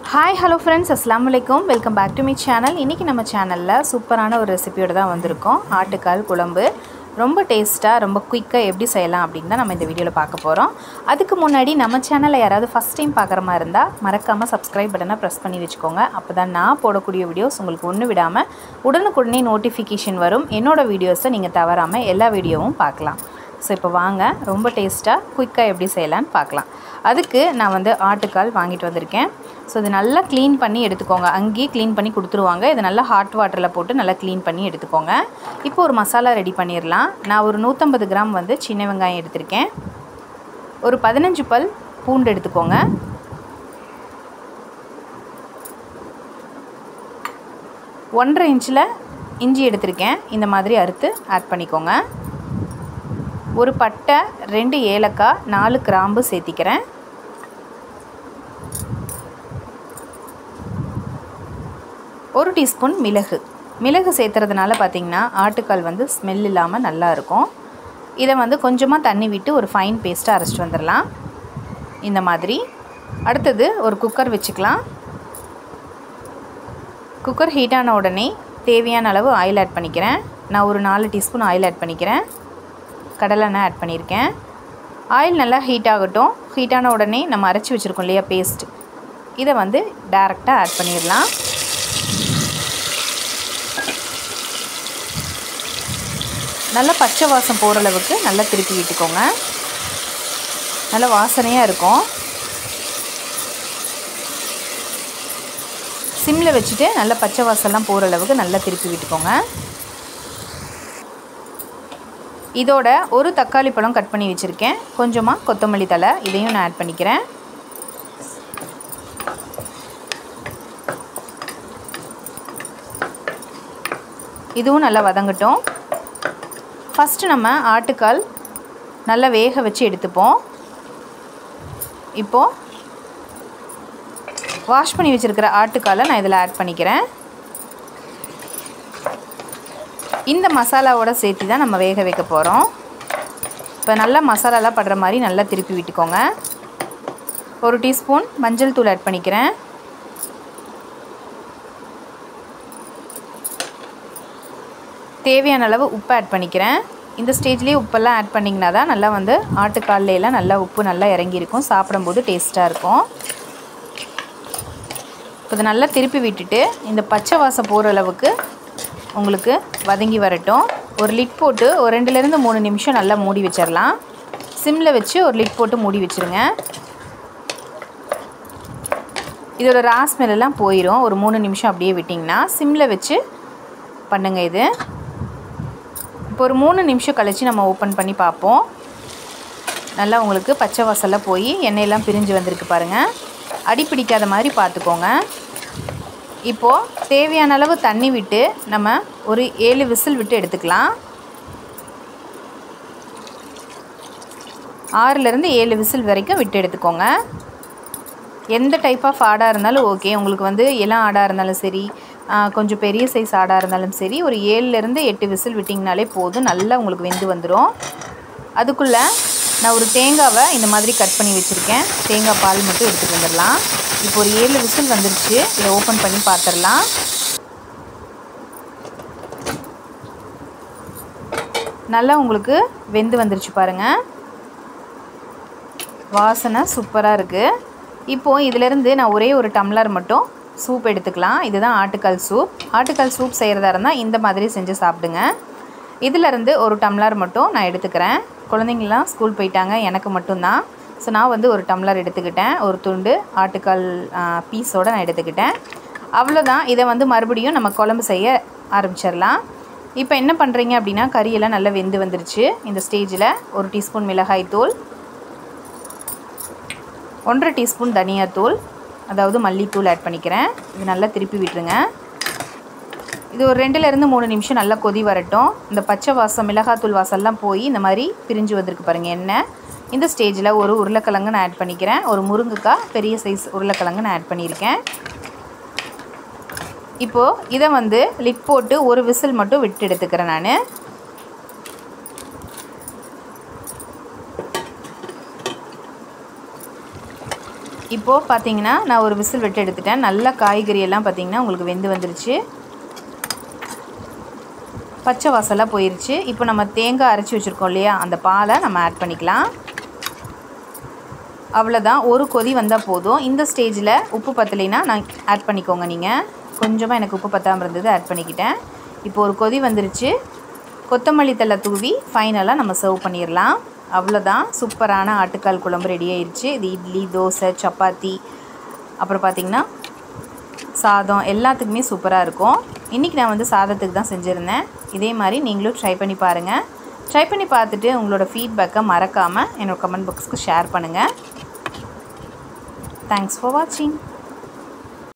hi hello friends அஸ்லாம் வலைக்கம் welcome back to me channel இன்றைக்கி நம்ம சேனலில் சூப்பரான ஒரு ரெசிபியோடு தான் வந்திருக்கோம் ஆட்டுக்கால் குழம்பு ரொம்ப டேஸ்ட்டாக ரொம்ப குயிக்காக எப்படி செய்யலாம் அப்படின்னு தான் நம்ம இந்த வீடியோவில் பார்க்க போகிறோம் அதுக்கு முன்னாடி நம்ம சேனலில் யாராவது ஃபஸ்ட் டைம் பார்க்குற மாதிரி இருந்தால் மறக்காமல் சப்ஸ்கிரைப் பட்டனை ப்ரெஸ் பண்ணி வச்சுக்கோங்க அப்போ தான் நான் போடக்கூடிய வீடியோஸ் உங்களுக்கு ஒன்று விடாமல் உடனுக்குடனே நோட்டிஃபிகேஷன் வரும் என்னோடய வீடியோஸை நீங்கள் தவறாமல் எல்லா வீடியோவும் பார்க்கலாம் ஸோ இப்போ வாங்க ரொம்ப டேஸ்ட்டாக குயிக்காக எப்படி செய்யலான்னு பார்க்கலாம் அதுக்கு நான் வந்து ஆட்டுக்கால் வாங்கிட்டு வந்திருக்கேன் ஸோ இது நல்லா க்ளீன் பண்ணி எடுத்துக்கோங்க அங்கேயே க்ளீன் பண்ணி கொடுத்துருவாங்க இதை நல்லா ஹாட் வாட்டரில் போட்டு நல்லா க்ளீன் பண்ணி எடுத்துக்கோங்க இப்போ ஒரு மசாலா ரெடி பண்ணிடலாம் நான் ஒரு நூற்றம்பது கிராம் வந்து சின்ன வெங்காயம் எடுத்திருக்கேன் ஒரு பதினஞ்சு பல் பூண்டு எடுத்துக்கோங்க ஒன்றரை இன்ச்சில் இஞ்சி எடுத்திருக்கேன் இந்த மாதிரி அறுத்து ஆட் பண்ணிக்கோங்க ஒரு பட்டை ரெண்டு ஏலக்காய் நாலு கிராம்பு சேர்த்திக்கிறேன் ஒரு டீஸ்பூன் மிளகு மிளகு சேர்த்துறதுனால பார்த்திங்கன்னா ஆட்டுக்கால் வந்து ஸ்மெல் இல்லாமல் நல்லா இருக்கும் இதை வந்து கொஞ்சமாக தண்ணி விட்டு ஒரு ஃபைன் பேஸ்ட்டாக அரைச்சிட்டு வந்துடலாம் இந்த மாதிரி அடுத்தது ஒரு குக்கர் வச்சுக்கலாம் குக்கர் ஹீட்டான உடனே தேவையான அளவு ஆயில் ஆட் பண்ணிக்கிறேன் நான் ஒரு நாலு டீஸ்பூன் ஆயில் ஆட் பண்ணிக்கிறேன் கடலெண்ணெய் ஆட் பண்ணியிருக்கேன் ஆயில் நல்லா ஹீட் ஆகட்டும் ஹீட்டான உடனே நம்ம அரைச்சி வச்சுருக்கோம் இல்லையா பேஸ்ட் இதை வந்து டேரெக்டாக ஆட் பண்ணிடலாம் நல்லா பச்சை வாசம் போகிற அளவுக்கு நல்லா திருப்பி விட்டுக்கோங்க நல்லா வாசனையாக இருக்கும் சிம்மில் வச்சுட்டு நல்லா பச்சை வாசம்லாம் போகிற அளவுக்கு நல்லா திருப்பி விட்டுக்கோங்க இதோட ஒரு தக்காளி பழம் கட் பண்ணி வச்சுருக்கேன் கொஞ்சமாக கொத்தமல்லி தலை இதையும் நான் ஆட் பண்ணிக்கிறேன் இதுவும் நல்லா வதங்கட்டும் ஃபஸ்ட்டு நம்ம ஆட்டுக்கால் நல்லா வேக வச்சு எடுத்துப்போம் இப்போது வாஷ் பண்ணி வச்சுருக்கிற ஆட்டுக்காலை நான் இதில் ஆட் பண்ணிக்கிறேன் இந்த மசாலாவோட சேர்த்து தான் நம்ம வேக வைக்க போகிறோம் இப்போ நல்லா மசாலாலாம் படுற மாதிரி நல்லா திருப்பி விட்டுக்கோங்க ஒரு டீஸ்பூன் மஞ்சள் தூள் ஆட் பண்ணிக்கிறேன் தேவையான அளவு உப்பு ஆட் பண்ணிக்கிறேன் இந்த ஸ்டேஜ்லேயே உப்பெல்லாம் ஆட் பண்ணிங்கன்னா தான் நல்லா வந்து ஆட்டுக்கால்லாம் நல்லா உப்பு நல்லா இறங்கியிருக்கும் சாப்பிடும்போது டேஸ்ட்டாக இருக்கும் இதை நல்லா திருப்பி விட்டுட்டு இந்த பச்சை வாசம் போகிற அளவுக்கு உங்களுக்கு வதங்கி வரட்டும் ஒரு லிட் போட்டு ஒரு ரெண்டுலேருந்து மூணு நிமிஷம் நல்லா மூடி வச்சிடலாம் சிம்மில் வச்சு ஒரு லிட் போட்டு மூடி வச்சுருங்க இதோட ராஸ் ஸ்மெல்லாம் போயிடும் ஒரு மூணு நிமிஷம் அப்படியே விட்டிங்கன்னா சிம்மில் வச்சு பண்ணுங்கள் இது இப்போ ஒரு மூணு நிமிஷம் கழித்து நம்ம ஓப்பன் பண்ணி பார்ப்போம் நல்லா உங்களுக்கு பச்சை வாசல்லாம் போய் எண்ணெயெல்லாம் பிரிஞ்சு வந்திருக்கு பாருங்கள் அடி பிடிக்காத மாதிரி பார்த்துக்கோங்க இப்போது தேவையான அளவு தண்ணி விட்டு நம்ம ஒரு ஏழு விசில் விட்டு எடுத்துக்கலாம் ஆறுலேருந்து ஏழு விசில் வரைக்கும் விட்டு எடுத்துக்கோங்க எந்த டைப் ஆஃப் ஆடாக இருந்தாலும் ஓகே உங்களுக்கு வந்து இளம் ஆடாக இருந்தாலும் சரி கொஞ்சம் பெரிய சைஸ் ஆடாக இருந்தாலும் சரி ஒரு ஏழுலேருந்து எட்டு விசில் விட்டிங்கனாலே போதும் நல்லா உங்களுக்கு வெந்து வந்துடும் அதுக்குள்ளே நான் ஒரு தேங்காவை இந்த மாதிரி கட் பண்ணி வச்சுருக்கேன் தேங்காய் பால் மட்டும் எடுத்துகிட்டு வந்துடலாம் இப்போ ஒரு ஏழு விசில் வந்துருச்சு இதை ஓப்பன் பண்ணி பார்த்துடலாம் நல்லா உங்களுக்கு வெந்து வந்துருச்சு பாருங்கள் வாசனை சூப்பராக இருக்குது இப்போது இதிலேருந்து நான் ஒரே ஒரு டம்ளர் மட்டும் சூப் எடுத்துக்கலாம் இதுதான் ஆட்டுக்கால் சூப் ஆட்டுக்கால் சூப் செய்கிறதா இருந்தால் இந்த மாதிரி செஞ்சு சாப்பிடுங்க இதிலேருந்து ஒரு டம்ளர் மட்டும் நான் எடுத்துக்கிறேன் குழந்தைங்களாம் ஸ்கூல் போயிட்டாங்க எனக்கு மட்டும்தான் ஸோ நான் வந்து ஒரு டம்ளர் எடுத்துக்கிட்டேன் ஒரு துண்டு ஆட்டுக்கால் பீஸோடு நான் எடுத்துக்கிட்டேன் அவ்வளோதான் இதை வந்து மறுபடியும் நம்ம குழம்பு செய்ய ஆரம்பிச்சிடலாம் இப்போ என்ன பண்ணுறீங்க அப்படின்னா கறியெல்லாம் நல்லா வெந்து வந்துருச்சு இந்த ஸ்டேஜில் ஒரு டீஸ்பூன் மிளகாய் தூள் ஒன்றரை டீஸ்பூன் தனியாத்தூள் அதாவது மல்லித்தூள் ஆட் பண்ணிக்கிறேன் இது நல்லா திருப்பி விட்டுருங்க இது ஒரு ரெண்டுலேருந்து மூணு நிமிஷம் நல்லா கொதி வரட்டும் இந்த பச்சை வாசம் மிளகாத்தூள் வாசம்லாம் போய் இந்த மாதிரி பிரிஞ்சு வந்திருக்கு பாருங்கள் எண்ணெய் இந்த ஸ்டேஜில் ஒரு உருளைக்கிழங்கு நான் ஆட் பண்ணிக்கிறேன் ஒரு முருங்கைக்காய் பெரிய சைஸ் உருளைக்கிழங்கு நான் ஆட் பண்ணியிருக்கேன் இப்போது இதை வந்து லிட் போட்டு ஒரு விசில் மட்டும் விட்டு எடுத்துக்கிறேன் நான் இப்போது பார்த்தீங்கன்னா நான் ஒரு விசில் விட்டு எடுத்துட்டேன் நல்லா காய்கறி எல்லாம் பார்த்தீங்கன்னா உங்களுக்கு வெந்து வந்துருச்சு பச்சை வாசலாக போயிருச்சு இப்போ நம்ம தேங்காய் அரைச்சி வச்சுருக்கோம் இல்லையா அந்த பாலை நம்ம ஆட் பண்ணிக்கலாம் அவ்வளோதான் ஒரு கொதி வந்தால் போதும் இந்த ஸ்டேஜில் உப்பு பத்தலைன்னா நான் ஆட் பண்ணிக்கோங்க நீங்கள் கொஞ்சமாக எனக்கு உப்பு பத்தாமல் இருந்தது ஆட் பண்ணிக்கிட்டேன் இப்போ ஒரு கொதி வந்துருச்சு கொத்தமல்லி தலை தூவி ஃபைனலாக நம்ம சர்வ் பண்ணிடலாம் அவ்வளோதான் சூப்பரான ஆட்டுக்கால் குழம்பு ரெடி ஆயிடுச்சு இது இட்லி தோசை சப்பாத்தி அப்புறம் பார்த்திங்கன்னா சாதம் எல்லாத்துக்குமே சூப்பராக இருக்கும் இன்றைக்கி நான் வந்து சாதத்துக்கு தான் செஞ்சுருந்தேன் இதே மாதிரி நீங்களும் ட்ரை பண்ணி பாருங்கள் ட்ரை பண்ணி பார்த்துட்டு உங்களோட ஃபீட்பேக்கை மறக்காமல் என்னோடய கமெண்ட் பாக்ஸ்க்கு ஷேர் பண்ணுங்கள் தேங்க்ஸ் ஃபார் வாட்சிங்